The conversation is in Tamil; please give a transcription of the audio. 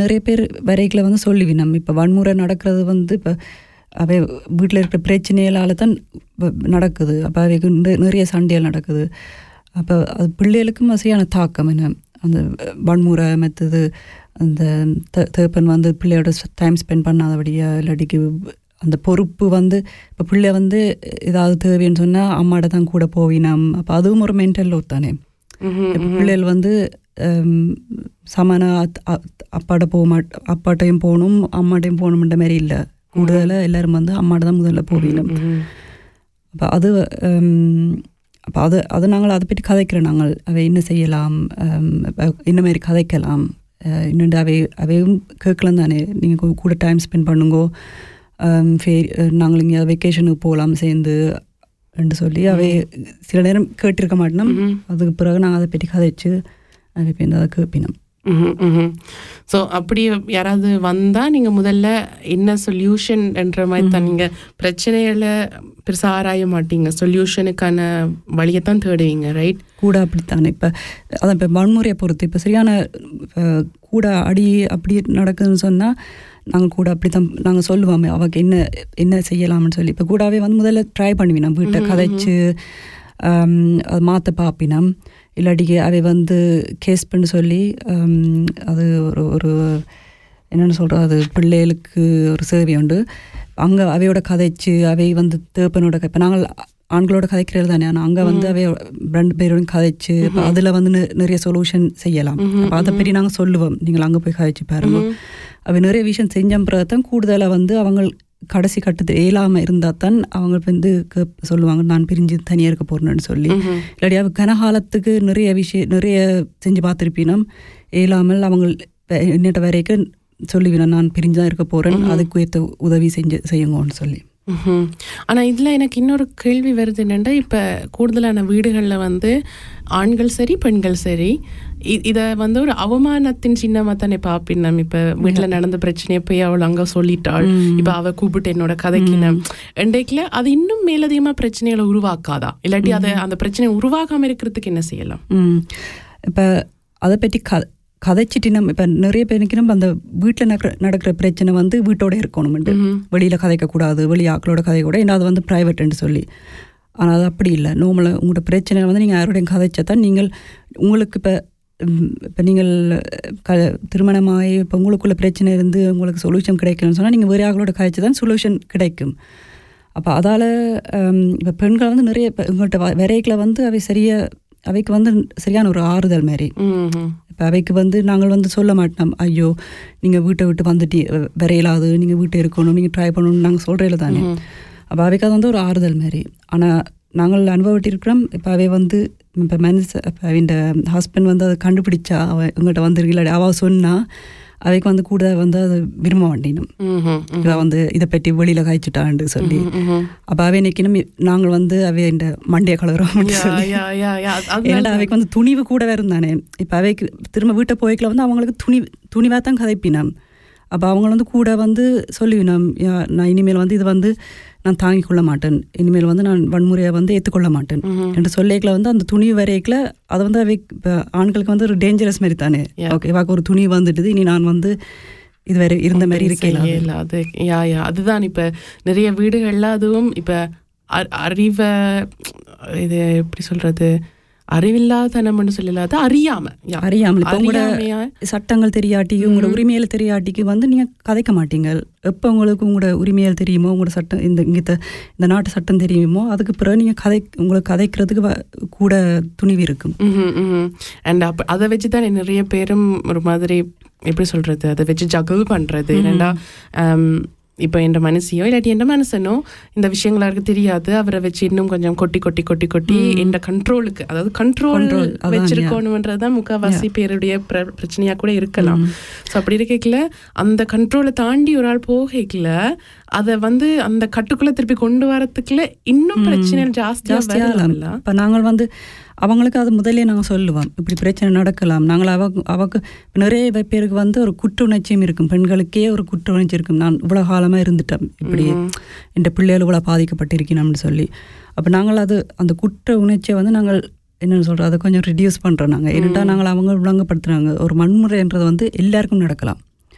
நிறைய பேர் வரைக்கில் வந்து சொல்லுவினம் இப்போ வன்முறை நடக்கிறது வந்து இப்போ அவை வீட்டில் இருக்கிற பிரச்சனைகளால தான் வ- நடக்குது அப்போ அவைக்கு நி- நிறைய சண்டைகள் நடக்குது அப்போ அது பிள்ளைகளுக்கும் சரியான தாக்கம் என்ன அந்த வன்முறை மெத்தது அந்த த- தேப்பன் வந்து பிள்ளையோட டைம் ஸ்பெண்ட் பண்ணாதபடியா இல்லாட்டிக்கு அந்த பொறுப்பு வந்து இப்போ பிள்ளை வந்து ஏதாவது தேவைன்னு சொன்னால் அம்மாட்ட தான் கூட போவினம் அப்போ அதுவும் ஒரு மென்டல் லோட் தானே ம்ஹும், இப்ப பிள்ளைகள் வந்து ஹம், சமன அத்- அத்- அப்பாட்ட போக மாட் அப்பாட்டையும் போகணும் அம்மாட்டையும் போகணுன்ற மாதிரி இல்லை கூடுதலாக எல்லாரும் வந்து அம்மாட்ட தான் முதல்ல போவினம் ம்ஹும். அப்போ அது அப்போ அது அது நாங்கள் அதை பற்றி கதைக்கிறோம் நாங்கள் அவை என்ன செய்யலாம் ஹம், அப்ப என்ன மாதிரி கதைக்கலாம் அஹ், இன்னொன்று அவை அவையும் கேட்கலாம் தானே நீங்கள் கூட டைம் ஸ்பெண்ட் பண்ணுங்கோ ஹம், ஃபே- அஹ், நாங்கள் இங்கே வெக்கேஷனுக்கு போகலாம் சேர்ந்து என்று சொல்லி அவை சில நேரம் கேட்டிருக்க மாட்டோம் ம்ஹும். அதுக்கு பிறகு நாங்கள் அதை பற்றி கதைச்சு அதை இப்போ அதை கேட்பினோம் ஸோ அப்படி யாராவது வந்தா நீங்க முதல்ல என்ன சொல்யூஷன் என்ற மாதிரி தான் நீங்க பிரச்சனைகளை பெருசா ஆராய மாட்டீங்க சொல்யூஷனுக்கான வழியை தான் தேடுவீங்க ரைட் கூட அப்படித்தானே இப்போ அதான் இப்போ வன்முறையை பொறுத்து இப்போ சரியான இப்ப கூட அடி அப்படி நடக்குதுன்னு சொன்னால் நாங்கள் கூட அப்படி தான் நாங்கள் சொல்லுவோமே அவக்கு என்ன என்ன செய்யலாம்னு சொல்லி இப்போ கூடவே வந்து முதல்ல ட்ரை பண்ணுவினோம் வீட்டை கதைச்சு ஆம், அது மாற்ற பார்ப்பினோம் இல்லாட்டிக்கு அவை வந்து கேஸ் பண்ணி சொல்லி ஆம், அது ஒரு ஒரு என்னென்னு சொல்கிறது அது பிள்ளைகளுக்கு ஒரு சேவை உண்டு அங்கே அவையோட கதைச்சு அவை வந்து தேப்பனோட இப்போ நாங்கள் ஆண்களோட கதைக்கிறது தானே ஆனால் அங்கே வந்து அவை ரெண்டு பேரோட கதைச்சு இப்போ அதில் வந்து நி- நிறைய சொல்யூஷன் செய்யலாம் அப்போ அதை பற்றி நாங்கள் சொல்லுவோம் நீங்கள் அங்கே போய் கதைச்சு பாருங்க அவை நிறைய விஷயம் செஞ்ச பிறகு தான் கூடுதலாக வந்து அவங்க கடைசி கட்டத்து இயலாமல் இருந்தால் தான் அவங்க வந்து கே- சொல்லுவாங்க நான் பிரிஞ்சு தனியாக இருக்க போறேன்னு சொல்லி இல்லாட்டி அவ கனகாலத்துக்கு நிறைய விஷயம் நிறைய செஞ்சு பார்த்துருப்பினோம் இயலாமல் அவங்க வெ- என்னட்ட வரைக்கும் சொல்லுவினோம் நான் பிரிஞ்சு தான் இருக்க போகிறேன் அதுக்கு ஏற்ற உதவி செஞ்சு செய்யுங்கன்னு சொல்லி ம்ஹும். ஆனா இதுல எனக்கு இன்னொரு கேள்வி வருது என்னன்னா இப்ப கூடுதலான வீடுகள்ல வந்து ஆண்கள் சரி பெண்கள் சரி இ- இத வந்து ஒரு அவமானத்தின் சின்னமா தானே பாப்பின் நம்ம இப்ப வீட்டுல நடந்த பிரச்சனையை போய் அவள் அங்க சொல்லிட்டாள் இப்ப அவ கூப்பிட்டு என்னோட கதைக்கினம் இன்றைக்குல அது இன்னும் மேலதிகமா பிரச்சனைகளை உருவாக்காதா இல்லாட்டி அதை அந்த பிரச்சனை உருவாகாம இருக்கிறதுக்கு என்ன செய்யலாம் ம் இப்போ அதை பற்றி க கதைச்சிட்டு நம்ம இப்போ நிறைய பேருக்கு நம்ம அந்த வீட்டில் நடக்கிற நடக்கிற பிரச்சனை வந்து வீட்டோட இருக்கணும்ட்டு வெளியில் கதைக்கக்கூடாது வெளி ஆக்களோட கதை கூட ஏன்னா அது வந்து ப்ரைவேட்னு சொல்லி ஆனால் அது அப்படி இல்லை நார்மலாக உங்களோட பிரச்சனை வந்து நீங்கள் யாரோடையும் கதைச்சா தான் நீங்கள் உங்களுக்கு இப்போ இப்போ நீங்கள் க திருமணமாகி இப்போ உங்களுக்குள்ள பிரச்சனை இருந்து உங்களுக்கு சொல்யூஷன் கிடைக்கலன்னு சொன்னால் நீங்கள் வேறு ஆக்களோட கதைச்சு தான் சொல்யூஷன் கிடைக்கும் அப்போ அதால் இப்போ பெண்கள் வந்து நிறைய இப்போ உங்கள்கிட்ட விரைக்கில் வந்து அவை சரிய அவைக்கு வந்து சரியான ஒரு ஆறுதல் மாதிரி ம்ஹும். இப்போ அவைக்கு வந்து நாங்கள் வந்து சொல்ல மாட்டோம் ஐயோ நீங்கள் வீட்டை விட்டு வந்துட்டு விரையலாது நீங்கள் வீட்டை இருக்கணும் நீங்கள் ட்ரை பண்ணணும்னு நாங்கள் சொல்கிறதில்ல தானே அப்போ அவைக்கு அது வந்து ஒரு ஆறுதல் மாதிரி ஆனால் நாங்கள் அனுபவிட்டிருக்கிறோம் இப்போ அவை வந்து இப்போ மனசு இப்போ அவன் ஹஸ்பண்ட் வந்து அதை கண்டுபிடிச்சா அவ எங்கள்கிட்ட வந்துருக்கல அவள் சொன்னா அவைக்கு வந்து கூட வந்து அதை விரும்ப மாட்டேனும் ம்ஹும். இவ வந்து இதை பற்றி வெளியில் காய்ச்சிட்டான்னு சொல்லி ம்ஹும். அப்போ அவை நிற்கணும் நாங்கள் வந்து அவை இந்த மண்டைய கலகிறோம்னு யா, சொல்லி யா, யா, யா. அது- ஏன்னா அவைக்கு வந்து துணிவு கூட இருந்தானே இப்போ அவைக்கு திரும்ப வீட்டை போய்க்கல வந்து அவங்களுக்கு துணி துணிவாக தான் கதைப்பினம் அப்போ அவங்க வந்து கூட வந்து சொல்லுவினம் யா, நான் இனிமேல் வந்து இது வந்து நான் தாங்கிக் கொள்ள மாட்டேன் இனிமேல் வந்து நான் வன்முறையை வந்து ஏற்றுக்கொள்ள மாட்டேன் என்று சொல்லிக்கல வந்து அந்த துணி வரைக்கல அது வந்து அவை இப்போ ஆண்களுக்கு வந்து ஒரு டேஞ்சரஸ் மாதிரி தானே Yeah. ஓகே வாக்கு ஒரு துணி வந்துட்டுது இனி நான் வந்து இது வரை இருந்த மாதிரி இருக்கல செய்யல அது யா யா அதுதான் இப்ப நிறைய வீடுகள்ல அதுவும் இப்ப அ- அறிவை இது எப்படி சொல்றது அறிவில்லாதனம்னு சொல்லல அது அறியாம யா. அறியாமல் இப்போ உங்களோட அறியாமையா சட்டங்கள் தெரியாட்டிக்கு உங்களோட உரிமையில தெரியாட்டிக்கு வந்து நீங்க கதைக்க மாட்டீங்க எப்போ உங்களுக்கு உங்களோட உரிமைகள் தெரியுமோ உங்களோட சட்டம் இந்த இங்க இந்த நாட்டு சட்டம் தெரியுமோ அதுக்கு பிறகு நீங்க கதை உங்களுக்கு கதைக்கிறதுக்கு வ- கூட துணிவு இருக்கும் அண்ட் அப்ப அதை வச்சு தான் நிறைய பேரும் ஒரு மாதிரி எப்படி சொல்றது அதை வச்சு ஜகிள் பண்றது என்னடா இப்போ என் மனசியோ இல்லாட்டி என் மனசனோ இந்த விஷயங்கள் அவருக்கு தெரியாது அவரை வச்சு இன்னும் கொஞ்சம் கொட்டி கொட்டி கொட்டி கொட்டி என் கண்ட்ரோலுக்கு அதாவது கண்ட்ரோல் Control, அதான், வச்சிருக்கணும்ன்றது தான் முக்கால்வாசி பேருடைய பிர- பிரச்சனையா கூட இருக்கலாம் ஸோ அப்படி இருக்கல அந்த கண்ட்ரோலை தாண்டி ஒரு ஆள் போகல அதை வந்து அந்த கட்டுக்குள்ள திருப்பி கொண்டு வரதுக்குள்ள இன்னும் பிரச்சனை ஜாஸ்தியா ஜாஸ்தியாக வரலாம்ல இப்போ நாங்கள் வந்து அவங்களுக்கு அது முதல்ல நாங்கள் சொல்லுவோம் இப்படி பிரச்சனை நடக்கலாம் நாங்கள் அவ அவக்கு நிறைய பேருக்கு வந்து ஒரு குற்ற உணர்ச்சியும் இருக்கும் பெண்களுக்கே ஒரு குற்ற உணர்ச்சி இருக்கும் நான் இவ்வளோ காலமாக இருந்துட்டேன் இப்படி என் பிள்ளைகள் இவ்வளோ பாதிக்கப்பட்டிருக்கணும்னு சொல்லி அப்போ நாங்கள் அது அந்த குற்ற உணர்ச்சியை வந்து நாங்கள் என்னென்னு சொல்கிறோம் அதை கொஞ்சம் ரிடியூஸ் பண்ணுறோம் நாங்கள் ஏன்னா நாங்கள் அவங்க விளங்கப்படுத்துகிறாங்க ஒரு வன்முறைன்றது வந்து எல்லாருக்கும் நடக்கலாம்